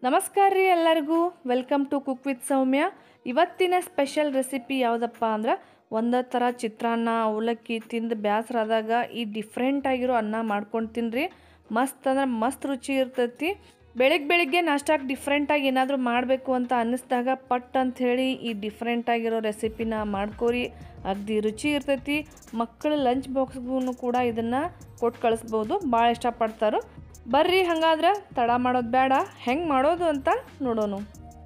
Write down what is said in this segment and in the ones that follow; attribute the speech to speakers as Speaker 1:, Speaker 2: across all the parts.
Speaker 1: ನಮಸ್ಕಾರ ರೀ ಎಲ್ಲರಿಗೂ welcome to cook with Soumya ಇವತ್ತಿನ ಸ್ಪೆಷಲ್ ರೆಸಿಪಿ ಯಾವುದಪ್ಪ ಅಂದ್ರೆ ಒಂದೇ ಥರ ಚಿತ್ರಾನ್ನ ಅವಲಕ್ಕಿ ತಿಂದು ಬೇಸರ ಆದಾಗ ಈ ಡಿಫ್ರೆಂಟ್ ಆಗಿರೋ ಅನ್ನ ಮಾಡ್ಕೊಂಡು ತಿನ್ನಿರಿ ಮಸ್ತ್ ಅಂದ್ರೆ ಮಸ್ತ್ ರುಚಿ ಇರ್ತೈತಿ ಬೆಳಿಗ್ಗೆ ಬೆಳಿಗ್ಗೆ ನಾಷ್ಟಾಕ್ ಡಿಫ್ರೆಂಟಾಗಿ ಏನಾದರೂ ಮಾಡಬೇಕು ಅಂತ ಅನ್ನಿಸ್ದಾಗ ಪಟ್ ಅಂತ ಹೇಳಿ ಈ ಡಿಫ್ರೆಂಟ್ ಆಗಿರೋ ರೆಸಿಪಿನ ಮಾಡ್ಕೋರಿ ಅಗ್ದಿ ರುಚಿ ಇರ್ತೈತಿ ಮಕ್ಕಳ ಲಂಚ್ ಬಾಕ್ಸ್ಗೂ ಕೂಡ ಇದನ್ನು ಕೊಟ್ಟು ಕಳಿಸ್ಬೋದು ಭಾಳ ಇಷ್ಟಪಡ್ತಾರೆ ಬರ್ರಿ ಹಂಗಾದ್ರೆ ತಡ ಮಾಡೋದು ಬೇಡ ಹೆಂಗೆ ಮಾಡೋದು ಅಂತ ನೋಡೋಣ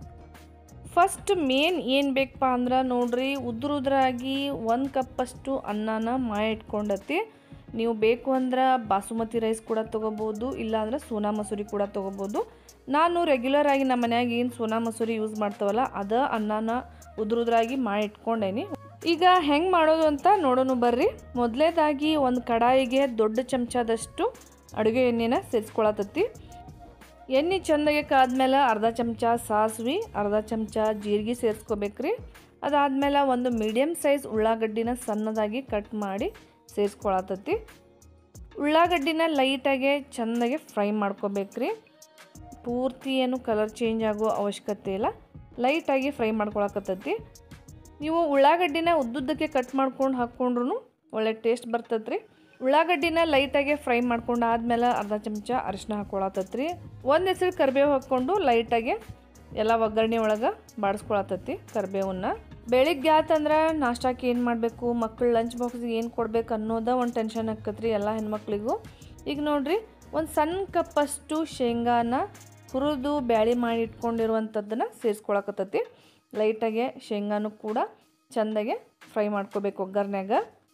Speaker 1: ಫಸ್ಟ್ ಮೇನ್ ಏನು ಬೇಕಪ್ಪ ಅಂದ್ರೆ ನೋಡ್ರಿ ಉದ್ರ ಉದ್ರಾಗಿ ಒಂದು ಕಪ್ಪಷ್ಟು ಅನ್ನನ ಮಾಯ ಇಟ್ಕೊಂಡತಿ ನೀವು ಬೇಕು ಅಂದ್ರೆ ಬಾಸುಮತಿ ರೈಸ್ ಕೂಡ ತೊಗೋಬೋದು ಇಲ್ಲಾಂದ್ರೆ ಸೋನಾ ಮಸೂರಿ ಕೂಡ ತೊಗೋಬೋದು ನಾನು ರೆಗ್ಯುಲರ್ ಆಗಿ ನಮ್ಮ ಮನ್ಯಾಗ ಏನು ಸೋನಾ ಮಸೂರಿ ಯೂಸ್ ಮಾಡ್ತಾವಲ್ಲ ಅದ ಅನ್ನನ ಉದ್ರ ಉದ್ರಾಗಿ ಮಾಡಿ ಇಟ್ಕೊಂಡೇನಿ ಈಗ ಹೆಂಗೆ ಮಾಡೋದು ಅಂತ ನೋಡೋಣ ಬರ್ರಿ ಮೊದಲೇದಾಗಿ ಒಂದು ಕಡಾಯಿಗೆ ದೊಡ್ಡ ಚಮಚದಷ್ಟು ಅಡುಗೆ ಎಣ್ಣೆನ ಸೇರಿಸ್ಕೊಳತತ್ತಿ ಎಣ್ಣೆ ಚೆಂದಾಗೆ ಕಾದ್ಮೇಲೆ ಅರ್ಧ ಚಮಚ ಸಾಸಿವೆ ಅರ್ಧ ಚಮಚ ಜೀರಿಗೆ ಸೇರಿಸ್ಕೋಬೇಕ್ರಿ ಅದಾದಮೇಲೆ ಒಂದು ಮೀಡಿಯಮ್ ಸೈಜ್ ಉಳ್ಳಾಗಡ್ಡಿನ ಸಣ್ಣದಾಗಿ ಕಟ್ ಮಾಡಿ ಸೇರಿಸ್ಕೊಳತತಿ ಉಳ್ಳಾಗಡ್ಡಿನ ಲೈಟಾಗೆ ಚೆಂದಾಗೆ ಫ್ರೈ ಮಾಡ್ಕೋಬೇಕ್ರಿ ಪೂರ್ತಿ ಏನು ಕಲರ್ ಚೇಂಜ್ ಆಗೋ ಅವಶ್ಯಕತೆ ಇಲ್ಲ ಲೈಟಾಗಿ ಫ್ರೈ ಮಾಡ್ಕೊಳಕತ್ತೈತಿ ನೀವು ಉಳ್ಳಾಗಡ್ಡಿನ ಉದ್ದುದ್ದಕ್ಕೆ ಕಟ್ ಮಾಡ್ಕೊಂಡು ಹಾಕ್ಕೊಂಡ್ರು ಒಳ್ಳೆ ಟೇಸ್ಟ್ ಬರ್ತೈತ್ರಿ ಉಳ್ಳಾಗಡ್ಡಿನ ಲೈಟಾಗಿ ಫ್ರೈ ಮಾಡ್ಕೊಂಡು ಆದ್ಮೇಲೆ ಅರ್ಧ ಚಮಚ ಅರಿಶಿನ ಹಾಕ್ಕೊಳತತ್ರಿ ಒಂದು ಹೆಸರು ಕರಿಬೇವು ಹಾಕ್ಕೊಂಡು ಲೈಟಾಗಿ ಎಲ್ಲ ಒಗ್ಗರಣೆ ಒಳಗೆ ಬಾಡಿಸ್ಕೊಳತತಿ ಕರಿಬೇವನ್ನ ಬೆಳಿಗ್ಗೆ ಆತಂದ್ರೆ ನಾಷ್ಟಾಕ್ಕೆ ಏನು ಮಾಡಬೇಕು ಮಕ್ಕಳು ಲಂಚ್ ಬಾಕ್ಸ್ಗೆ ಏನು ಕೊಡ್ಬೇಕು ಅನ್ನೋದ ಒಂದು ಟೆನ್ಷನ್ ಆಕತ್ರಿ ಎಲ್ಲ ಹೆಣ್ಮಕ್ಳಿಗೂ ಈಗ ನೋಡ್ರಿ ಒಂದು ಸಣ್ಣ ಕಪ್ಪಷ್ಟು ಶೇಂಗಾನ ಹುರಿದು ಬ್ಯಾಳಿ ಮಾಡಿ ಇಟ್ಕೊಂಡಿರುವಂಥದ್ದನ್ನು ಸೇರಿಸ್ಕೊಳಕತ್ತತಿ ಲೈಟಾಗೆ ಶೇಂಗಾನು ಕೂಡ ಚೆಂದಾಗೆ ಫ್ರೈ ಮಾಡ್ಕೋಬೇಕು ಒಗ್ಗರ್ನ್ಯಾಗ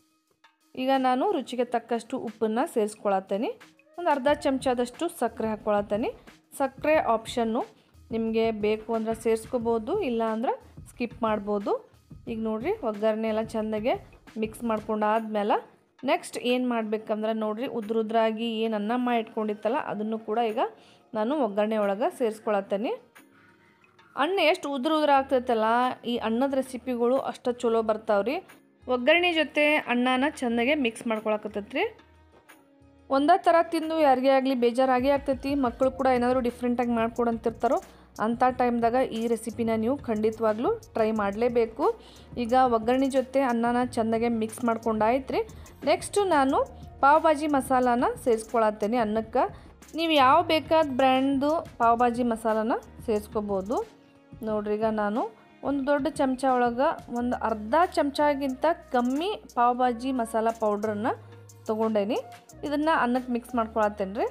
Speaker 1: ಈಗ ನಾನು ರುಚಿಗೆ ತಕ್ಕಷ್ಟು ಉಪ್ಪನ್ನು ಸೇರಿಸ್ಕೊಳತ್ತೇನೆ ಒಂದು ಅರ್ಧ ಚಮಚದಷ್ಟು ಸಕ್ಕರೆ ಹಾಕ್ಕೊಳತ್ತೇನೆ ಸಕ್ಕರೆ ಆಪ್ಷನ್ನು ನಿಮಗೆ ಬೇಕು ಅಂದ್ರೆ ಸೇರಿಸ್ಕೋಬೋದು ಇಲ್ಲ ಅಂದ್ರೆ ಸ್ಕಿಪ್ ಮಾಡ್ಬೋದು ಈಗ ನೋಡಿರಿ ಒಗ್ಗರಣೆ ಎಲ್ಲ ಚೆಂದಾಗೆ ಮಿಕ್ಸ್ ಮಾಡ್ಕೊಂಡು ಆದಮೇಲೆ ನೆಕ್ಸ್ಟ್ ಏನು ಮಾಡ್ಬೇಕಂದ್ರೆ ನೋಡಿರಿ ಉದ್ರ ಉದ್ರಾಗಿ ಏನು ಅನ್ನ ಮಾಡಿ ಇಟ್ಕೊಂಡಿತ್ತಲ್ಲ ಅದನ್ನು ಕೂಡ ಈಗ ನಾನು ಒಗ್ಗರಣೆ ಒಳಗೆ ಸೇರಿಸ್ಕೊಳತ್ತೇನೆ ಅನ್ನ ಎಷ್ಟು ಉದ್ರ ಉದ್ರ ಆಗ್ತೈತಲ್ಲ ಈ ಅನ್ನದ ರೆಸಿಪಿಗಳು ಅಷ್ಟು ಚಲೋ ಬರ್ತಾವ್ರಿ ಒಗ್ಗರಣೆ ಜೊತೆ ಅನ್ನನ ಚೆಂದಾಗೆ ಮಿಕ್ಸ್ ಮಾಡ್ಕೊಳಕತ್ತೈತ್ರಿ ಒಂದೇ ಥರ ತಿಂದು ಯಾರಿಗೇ ಆಗಲಿ ಬೇಜಾರಾಗೇ ಆಗ್ತೈತಿ ಮಕ್ಕಳು ಕೂಡ ಏನಾದರೂ ಡಿಫ್ರೆಂಟಾಗಿ ಮಾಡ್ಕೊಡಂತಿರ್ತಾರೋ ಅಂಥ ಟೈಮ್ದಾಗ ಈ ರೆಸಿಪಿನ ನೀವು ಖಂಡಿತವಾಗ್ಲೂ ಟ್ರೈ ಮಾಡಲೇಬೇಕು ಈಗ ಒಗ್ಗರಣೆ ಜೊತೆ ಅನ್ನನ ಚೆಂದಾಗೆ ಮಿಕ್ಸ್ ಮಾಡ್ಕೊಂಡಾಯ್ತು ರೀ ನೆಕ್ಸ್ಟು ನಾನು ಪಾವ್ ಭಾಜಿ ಮಸಾಲಾನ ಸೇರಿಸ್ಕೊಳತ್ತೇನೆ ಅನ್ನಕ್ಕೆ ನೀವು ಯಾವ ಬೇಕಾದ ಬ್ರ್ಯಾಂಡ್ದು ಪಾವ್ ಭಾಜಿ ಮಸಾಲಾನ ಸೇರಿಸ್ಕೋಬೋದು ನೋಡ್ರಿ ಈಗ ನಾನು ಒಂದು ದೊಡ್ಡ ಚಮಚ ಒಳಗೆ ಒಂದು ಅರ್ಧ ಚಮಚಗಿಂತ ಕಮ್ಮಿ ಪಾವ್ ಭಾಜಿ ಮಸಾಲ ಪೌಡ್ರನ್ನ ತೊಗೊಂಡೇನಿ ಇದನ್ನು ಅನ್ನಕ್ಕೆ ಮಿಕ್ಸ್ ಮಾಡ್ಕೊಳತ್ತೇನೆ ರೀ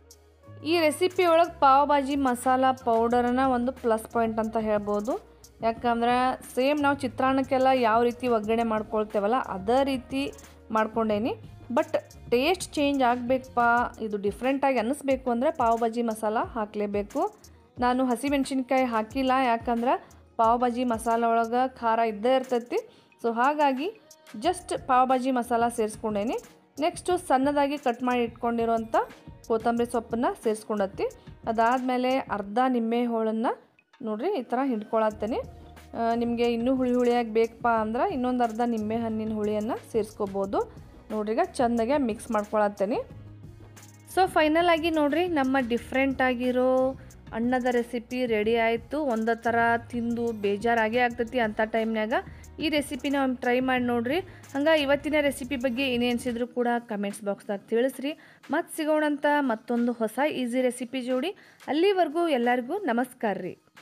Speaker 1: ಈ ರೆಸಿಪಿ ಒಳಗೆ ಪಾವ್ ಭಾಜಿ ಮಸಾಲ ಪೌಡರನ್ನ ಒಂದು ಪ್ಲಸ್ ಪಾಯಿಂಟ್ ಅಂತ ಹೇಳ್ಬೋದು ಯಾಕಂದ್ರೆ ಸೇಮ್ ನಾವು ಚಿತ್ರಾನ್ನಕ್ಕೆಲ್ಲ ಯಾವ ರೀತಿ ಒಗ್ಗರಣೆ ಮಾಡ್ಕೊಳ್ತೇವಲ್ಲ ಅದೇ ರೀತಿ ಮಾಡ್ಕೊಂಡೇನಿ ಬಟ್ ಟೇಸ್ಟ್ ಚೇಂಜ್ ಆಗಬೇಕಪ್ಪ ಇದು ಡಿಫ್ರೆಂಟಾಗಿ ಅನ್ನಿಸ್ಬೇಕು ಅಂದರೆ ಪಾವ್ ಭಾಜಿ ಮಸಾಲ ಹಾಕಲೇಬೇಕು ನಾನು ಹಸಿಮೆಣ್ಸಿನ್ಕಾಯಿ ಹಾಕಿಲ್ಲ ಯಾಕಂದ್ರೆ ಪಾವ್ ಭಾಜಿ ಮಸಾಲ ಒಳಗೆ ಖಾರ ಇದ್ದೇ ಇರ್ತೈತಿ ಸೊ ಹಾಗಾಗಿ ಜಸ್ಟ್ ಪಾವ್ ಭಾಜಿ ಮಸಾಲ ಸೇರಿಸ್ಕೊಂಡೇನಿ ನೆಕ್ಸ್ಟು ಸಣ್ಣದಾಗಿ ಕಟ್ ಮಾಡಿ ಇಟ್ಕೊಂಡಿರೋಂಥ ಕೊತ್ತಂಬರಿ ಸೊಪ್ಪನ್ನು ಸೇರಿಸ್ಕೊಂಡತ್ತಿ ಅದಾದಮೇಲೆ ಅರ್ಧ ನಿಂಬೆ ಹೋಳನ್ನು ನೋಡಿರಿ ಈ ಥರ ಹಿಂಡ್ಕೊಳತ್ತೇನೆ ನಿಮಗೆ ಇನ್ನೂ ಹುಳಿ ಹುಳಿಯಾಗಿ ಬೇಕಪ್ಪ ಅಂದ್ರೆ ಇನ್ನೊಂದು ಅರ್ಧ ನಿಂಬೆ ಹಣ್ಣಿನ ಹುಳಿಯನ್ನು ಸೇರಿಸ್ಕೋಬೋದು ನೋಡ್ರಿ ಈಗ ಚೆಂದಾಗೆ ಮಿಕ್ಸ್ ಮಾಡ್ಕೊಳತ್ತೇನೆ ಸೊ ಫೈನಲ್ ಆಗಿ ನೋಡ್ರಿ ನಮ್ಮ ಡಿಫ್ರೆಂಟ್ ಆಗಿರೋ ಅನ್ನದ ರೆಸಿಪಿ ರೆಡಿ ಆಯಿತು ಒಂದೇ ಥರ ತಿಂದು ಬೇಜಾರಾಗೇ ಆಗ್ತೈತಿ ಅಂಥ ಟೈಮ್ನಾಗ ಈ ರೆಸಿಪಿನ ಒಮ್ಮೆ ಟ್ರೈ ಮಾಡಿ ನೋಡ್ರಿ ಹಂಗೆ ಇವತ್ತಿನ ರೆಸಿಪಿ ಬಗ್ಗೆ ಏನೇ ಅನಿಸಿದ್ರು ಕೂಡ ಕಮೆಂಟ್ಸ್ ಬಾಕ್ಸ್ದಾಗ ತಿಳಿಸ್ರಿ ಮತ್ತೆ ಸಿಗೋಣಂತ ಮತ್ತೊಂದು ಹೊಸ ಈಸಿ ರೆಸಿಪಿ ಜೋಡಿ ಅಲ್ಲಿವರೆಗೂ ಎಲ್ಲರಿಗೂ ನಮಸ್ಕಾರ ರೀ